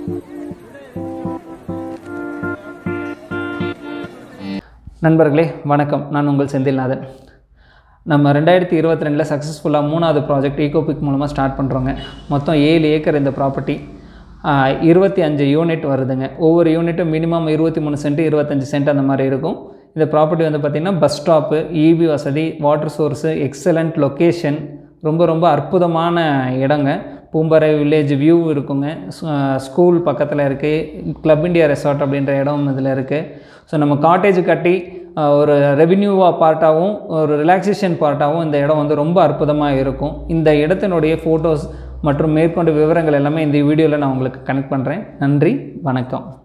நண்பர்களே வணக்கம் நான் உங்கள் செந்தில்நாதன் நம்ம ரெண்டாயிரத்தி இருபத்தி ரெண்டில் சக்ஸஸ்ஃபுல்லாக மூணாவது ப்ராஜெக்ட் ஈகோபிக் மூலமாக ஸ்டார்ட் பண்ணுறோங்க மொத்தம் ஏழு ஏக்கர் இந்த ப்ராப்பர்ட்டி இருபத்தி அஞ்சு யூனிட் வருதுங்க ஒவ்வொரு யூனிட்டும் மினிமம் இருபத்தி மூணு சென்ட் இருபத்தஞ்சி சென்ட் அந்த மாதிரி இருக்கும் இந்த ப்ராப்பர்ட்டி வந்து பார்த்திங்கன்னா பஸ் ஸ்டாப்பு இபி வசதி வாட்டர் சோர்ஸு எக்ஸலண்ட் லொக்கேஷன் ரொம்ப ரொம்ப அற்புதமான இடங்க பூம்பறை வில்லேஜ் வியூ இருக்குங்க ஸ்கூல் பக்கத்தில் இருக்குது கிளப் இண்டியா ரெசார்ட் அப்படின்ற இடம் இதில் இருக்குது ஸோ நம்ம காட்டேஜ் கட்டி ஆஹ், ஒரு ரெவின்யூவாக பார்ட்டாகவும் ஒரு ரிலாக்ஸேஷன் பார்ட்டாகவும் இந்த இடம் வந்து ரொம்ப அற்புதமாக இருக்கும் இந்த இடத்தினுடைய ஃபோட்டோஸ் மற்றும் மேற்கொண்டு விவரங்கள் எல்லாமே இந்த வீடியோவில் நான் உங்களுக்கு கனெக்ட் பண்ணுறேன் நன்றி வணக்கம்